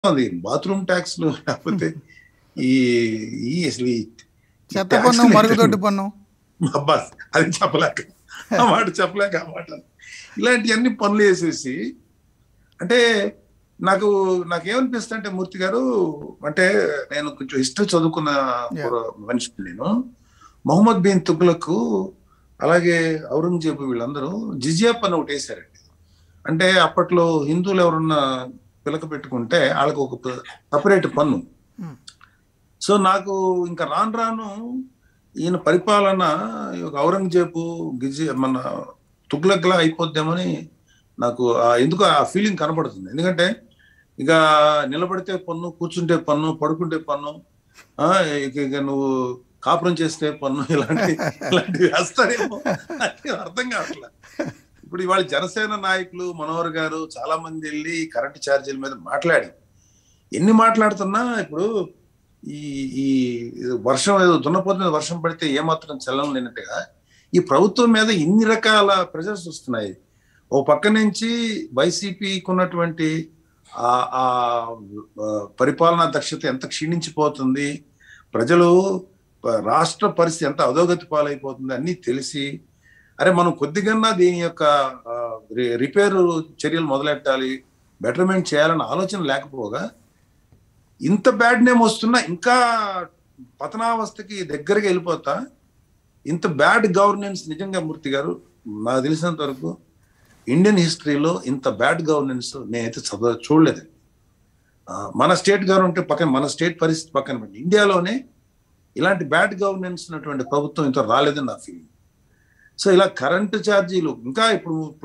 అది bathroom tax లేకపోతే ఈ ఈ అసలు ఈ చెత్త tax పన్ను లు మరుగుదొడ్డి పన్ను అబ్బా అది చెప్పలేక ఆ మాట చెప్పలేక ఆ మాట ఇలాంటివన్నీ పనులు వేసేసి అంటే నాకు నాకేమనిపిస్తుంది అంటే మూర్తి గారు అంటే నేను కొంచెం హిస్టరీ చదువుకున్న మనిషిని నేను మొహమ్మద్ బిన్ తుగ్లకు అలాగే ఔరంగజేబు వీళ్ళందరూ జిజియా పన్ను ఒకటి వేశారండి అంటే అప్పట్లో హిందువులు ఎవరన్నా పిలక పెట్టుకుంటే వాళ్ళకి ఒక సపరేట్ పన్ను Hmm. సో నాకు ఇంకా రాను రాను ఈయన పరిపాలన ఈ ఒక ఔరంగజేబు గిజి మన తుగ్లక్లా అయిపోద్దామని నాకు ఆ- ఎందుకు ఆ ఫీలింగ్ కనబడుతుంది ఎందుకంటే ఇక నిలబడితే పన్ను కూర్చుంటే పన్ను పడుకుంటే పన్ను ఆ, ఇక ఇక నువ్వు కాపురం చేస్తే పన్ను ఇలాంటి ఇలాంటివి వేస్తారేమో నాకేం అర్థం కావట్లే ఇప్పుడు ఇవాళ జనసేన నాయకులు మనోహర్ గారు చాలా మంది వెళ్ళి కరెంట్ ఛార్జీల మీద మాట్లాడి ఎన్ని మాట్లాడుతున్నా ఇప్పుడు ఈ ఈ ఇది వర్షం ఏదో దున్నపోతు మీద వర్షం పడితే ఏమాత్రం చలనం లేనట్టుగా ఈ ప్రభుత్వం మీద ఇన్ని రకాల ప్రెజర్స్ వస్తున్నాయి ఓ పక్క నుంచి వైసీపీకి ఉన్నటువంటి ఆ ఆ ఆ, పరిపాలనా దక్షత ఎంత క్షీణించిపోతుంది ప్రజలు ప- రాష్ట్ర పరిస్థితి ఎంత అధోగతి పాలైపోతుంది అన్నీ తెలిసి అరే మనం కొద్దిగన్నా దీని యొక్క ఆ, రి- రిపేర్ చర్యలు మొదలెట్టాలి బెటర్మెంట్ చేయాలన్న ఆలోచన లేకపోగా ఇంత బ్యాడ్ నేమ్ వస్తున్నా ఇంకా పతనావస్థకి దగ్గరగా వెళ్ళిపోతా ఇంత బ్యాడ్ గవర్నెన్స్ నిజంగా మూర్తి గారు నాకు తెలిసినంత వరకు ఇండియన్ హిస్టరీలో ఇంత బ్యాడ్ గవర్నెన్స్ నేనైతే చదవ చూడలేదు ఆ, మన స్టేట్ గవర్నమెంట్ పక్కన మన స్టేట్ పరిస్థితి పక్కన పెట్టి ఇండియాలోనే ఇలాంటి బ్యాడ్ గవర్నెన్స్ ఉన్నటువంటి ప్రభుత్వం ఇంత రాలేదని నా ఫీలింగ్ సో ఇలా కరెంటు ఛార్జీలు ఇంకా ఇప్పుడు